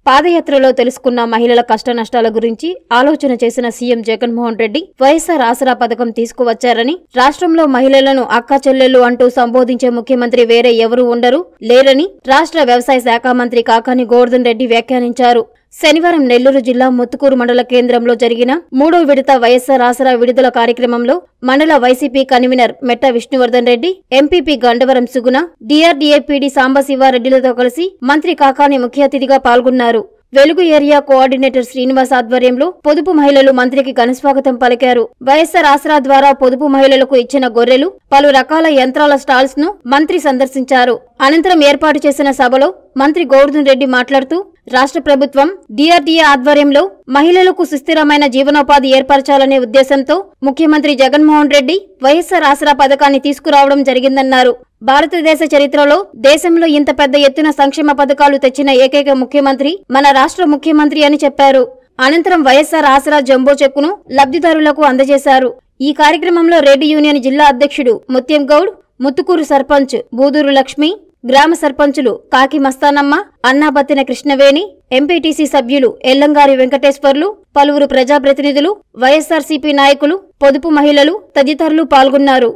పాదయాత్రలో తెలుసుకున్న మహిళల కష్టనష్టాల గురించి ఆలోచన చేసిన సీఎం జగన్మోహన్ రెడ్డి వైఎస్ఆర్ ఆసరా పథకం తీసుకువచ్చారని రాష్ట్రంలో మహిళలను అక్కా చెల్లెళ్లు అంటూ సంబోధించే ముఖ్యమంత్రి వేరే ఎవరూ ఉండరు లేరని రాష్ట్ర వ్యవసాయ శాఖ మంత్రి కాకాని గోవర్ధన్ రెడ్డి వ్యాఖ్యానించారు శనివారం నెల్లూరు జిల్లా ముత్తుకూరు మండల కేంద్రంలో జరిగిన మూడో విడత వైఎస్ఆర్ ఆసరా విడుదల కార్యక్రమంలో మండల YCP convener Metta Vishnuvardhan Reddy MPP Gandavaram Suguna DRDA PD సాంబశివారెడ్డిలతో కలిసి మంత్రి కాకాని ముఖ్య అతిథిగా పాల్గొన్నారు వెలుగు ఏరియా కోఆర్డినేటర్ శ్రీనివాస్ ఆధ్వర్యంలో పొదుపు మహిళలు మంత్రికి ఘనస్వాగతం పలికారు వైఎస్ఆర్ ఆసరా ద్వారా పొదుపు మహిళలకు ఇచ్చిన గొర్రెలు పలు రకాల యంత్రాల స్టాల్స్ ను మంత్రి సందర్శించారు అనంతరం ఏర్పాటు చేసిన సభలో మంత్రి గోవర్ధన్ రెడ్డి మాట్లాడుతూ రాష్ట్ర ప్రభుత్వం డిఆర్డీఏ ఆధ్వర్యంలో మహిళలకు సుస్థిరమైన జీవనోపాధి ఏర్పరచాలనే ఉద్దేశంతో ముఖ్యమంత్రి జగన్మోహన్ రెడ్డి వైఎస్ఆర్ ఆసరా పథకాన్ని తీసుకురావడం జరిగిందన్నారు భారతదేశ చరిత్రలో దేశంలో ఇంత పెద్ద ఎత్తున సంక్షేమ పథకాలు తెచ్చిన ఏకైక ముఖ్యమంత్రి మన రాష్ట్ర ముఖ్యమంత్రి అని చెప్పారు అనంతరం వైఎస్ఆర్ ఆసరా జంబో చెక్కును లబ్ధిదారులకు అందజేశారు ఈ కార్యక్రమంలో రెడ్డి యూనియన్ జిల్లా అధ్యక్షుడు ముత్యం గౌడ్ ముత్తుకూరు సర్పంచ్ బూదూరు లక్ష్మి గ్రామ సర్పంచులు కాకి మస్తానమ్మ అన్నాబత్తిన కృష్ణవేణి ఎంపీటీసీ సభ్యులు ఎల్లంగారి వెంకటేశ్వర్లు పలువురు ప్రజాప్రతినిధులు వైఎస్ఆర్సీపీ నాయకులు పొదుపు మహిళలు తదితరులు పాల్గొన్నారు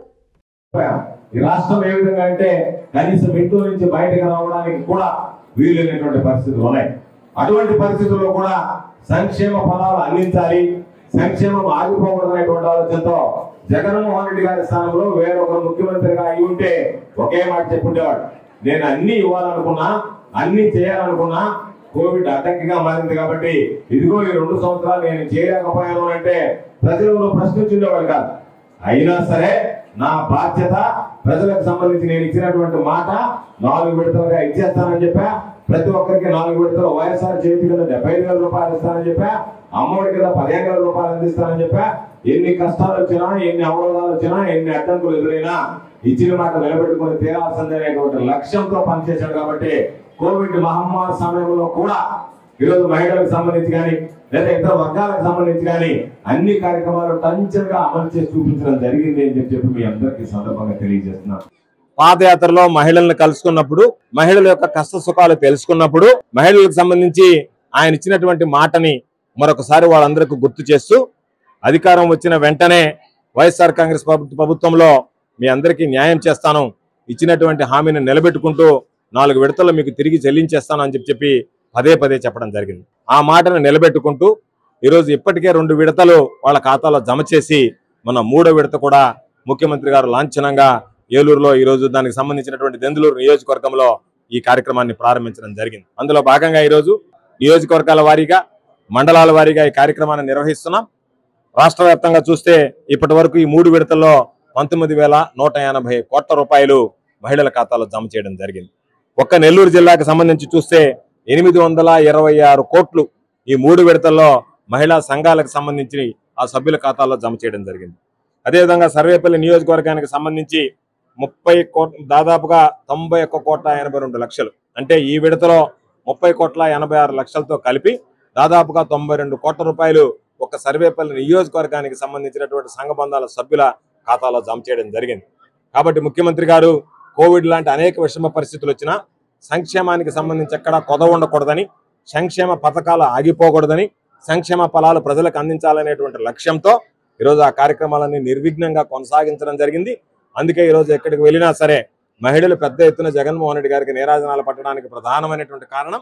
ఈ రాష్ట్రం ఏ విధంగా అంటే కనీసం ఇంట్లో నుంచి బయటకు రావడానికి కూడా వీలైనటువంటి పరిస్థితులు ఉన్నాయి అటువంటి పరిస్థితుల్లో కూడా సంక్షేమ ఫలాలు అందించాలి సంక్షేమం ఆగిపోకూడదనేటువంటి ఆలోచనతో జగన్మోహన్ రెడ్డి గారి స్థానంలో వేరొక ముఖ్యమంత్రిగా అయి ఉంటే ఒకే మాట చెప్పుండేవాడు నేను అన్ని ఇవ్వాలనుకున్నా అన్ని చేయాలనుకున్నా కోవిడ్ అడ్డంకిగా మారింది కాబట్టి ఇదిగో ఈ రెండు సంవత్సరాలు నేను చేయలేకపోయాను అంటే ప్రజలు ప్రశ్నించుండేవాడు కాదు అయినా సరే నా బాధ్యత ప్రజలకు సంబంధించి నేను ఇచ్చినటువంటి మాట నాలుగు విడతలుగా ఇచ్చేస్తానని చెప్పా ప్రతి ఒక్కరికి నాలుగు విడతలు వైఎస్ఆర్ చేతి కింద డెబ్బై ఐదు వేల రూపాయలు ఇస్తానని చెప్పా అమ్మఒడి కింద పదిహేను వేల రూపాయలు అందిస్తానని చెప్పా ఎన్ని కష్టాలు వచ్చినా ఎన్ని అవరోధాలు వచ్చినా ఎన్ని అడ్డంకులు ఎదురైనా ఇచ్చిన మాట నిలబెట్టుకుని తీరాల్సిందనేటువంటి లక్ష్యంతో పనిచేశాడు కాబట్టి కోవిడ్ మహమ్మారి సమయంలో కూడా ఈరోజు మహిళలకు సంబంధించి కానీ లేదా ఇతర వర్గాలకు సంబంధించి కానీ అన్ని కార్యక్రమాలు టంచంగా అమలు చేసి చూపించడం జరిగింది అని చెప్పి చెప్పి మీ అందరికీ ఈ సందర్భంగా తెలియజేస్తున్నాను పాదయాత్రలో మహిళలను కలుసుకున్నప్పుడు మహిళల యొక్క కష్ట సుఖాలు తెలుసుకున్నప్పుడు మహిళలకు సంబంధించి ఆయన ఇచ్చినటువంటి మాటని మరొకసారి వాళ్ళందరికీ గుర్తు చేస్తూ అధికారం వచ్చిన వెంటనే వైఎస్ఆర్ కాంగ్రెస్ ప్రభు- ప్రభుత్వంలో మీ అందరికీ న్యాయం చేస్తాను ఇచ్చినటువంటి హామీని నిలబెట్టుకుంటూ నాలుగు విడతలు మీకు తిరిగి చెల్లించేస్తాను అని చెప్పి చెప్పి పదే పదే చెప్పడం జరిగింది ఆ మాటను నిలబెట్టుకుంటూ ఈరోజు ఇప్పటికే రెండు విడతలు వాళ్ళ ఖాతాలో జమ చేసి మన మూడో విడత కూడా ముఖ్యమంత్రి గారు లాంఛనంగా ఏలూరులో ఈ రోజు దానికి సంబంధించినటువంటి దెందులూరు నియోజకవర్గంలో ఈ కార్యక్రమాన్ని ప్రారంభించడం జరిగింది అందులో భాగంగా ఈరోజు నియోజకవర్గాల వారీగా మండలాల వారీగా ఈ కార్యక్రమాన్ని నిర్వహిస్తున్నాం రాష్ట్ర వ్యాప్తంగా చూస్తే ఇప్పటి వరకు ఈ మూడు విడతల్లో పంతొమ్మిది వేల నూట ఎనభై కోట్ల రూపాయలు మహిళల ఖాతాలో జమ చేయడం జరిగింది ఒక్క నెల్లూరు జిల్లాకు సంబంధించి చూస్తే ఎనిమిది వందల ఇరవై ఆరు కోట్లు ఈ మూడు విడతల్లో మహిళా సంఘాలకు సంబంధించి ఆ సభ్యుల ఖాతాల్లో జమ చేయడం జరిగింది అదేవిధంగా సర్వేపల్లి నియోజకవర్గానికి సంబంధించి ముప్పై కోట్ దాదాపుగా తొంభై ఒక్క కోట్ల ఎనభై రెండు లక్షలు అంటే ఈ విడతలో ముప్పై కోట్ల ఎనభై ఆరు లక్షలతో కలిపి దాదాపుగా తొంభై రెండు కోట్ల రూపాయలు ఒక సర్వేపల్లి నియోజకవర్గానికి సంబంధించినటువంటి సంఘ బంధాల సభ్యుల ఖాతాలో జమ చేయడం జరిగింది కాబట్టి ముఖ్యమంత్రి గారు కోవిడ్ లాంటి అనేక విషమ పరిస్థితులు వచ్చినా సంక్షేమానికి సంబంధించి ఎక్కడా కొద ఉండకూడదని సంక్షేమ పథకాలు ఆగిపోకూడదని సంక్షేమ ఫలాలు ప్రజలకు అందించాలనేటువంటి లక్ష్యంతో ఈరోజు ఆ కార్యక్రమాలన్నీ నిర్విఘ్నంగా కొనసాగించడం జరిగింది అందుకే ఈరోజు ఎక్కడికి వెళ్ళినా సరే మహిళలు పెద్ద ఎత్తున జగన్మోహన్ రెడ్డి గారికి నీరాజనాలు పట్టడానికి ప్రధానమైనటువంటి కారణం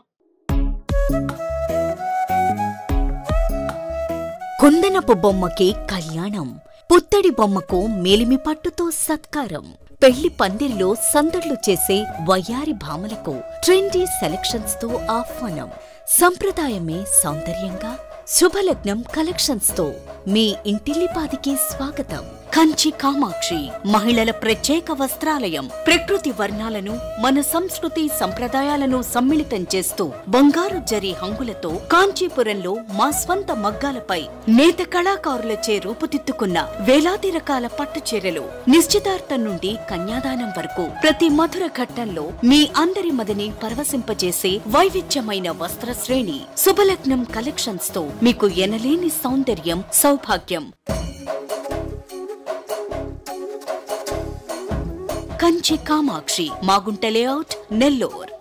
కుందనపు బొమ్మకి కళ్యాణం పుత్తడి బొమ్మకు మేలిమి పట్టుతో సత్కారం పెళ్లి పందిరిలో సందడ్లు చేసే వయ్యారి భామలకు ట్రెండీ సెలక్షన్స్ తో ఆహ్వానం సంప్రదాయమే సౌందర్యంగా శుభలగ్నం కలెక్షన్స్ తో మీ ఇంటిల్లిపాదికి స్వాగతం కంచి కామాక్షి మహిళల ప్రత్యేక వస్త్రాలయం ప్రకృతి వర్ణాలను మన సంస్కృతి సంప్రదాయాలను సమ్మిళితం చేస్తూ బంగారు జరి హంగులతో కాంచీపురంలో మా స్వంత మగ్గాలపై నేత కళాకారులచే రూపుదిద్దుకున్న వేలాది రకాల పట్టు చీరలు నిశ్చితార్థం నుండి కన్యాదానం వరకు ప్రతి మధుర ఘట్టంలో మీ అందరి మదిని పరవశింపజేసే వైవిధ్యమైన వస్త్ర శ్రేణి శుభలగ్నం కలెక్షన్స్ తో మీకు ఎనలేని సౌందర్యం సౌభాగ్యం కంచి కామాక్షి మాగుంట లేఅవుట్ నెల్లూర్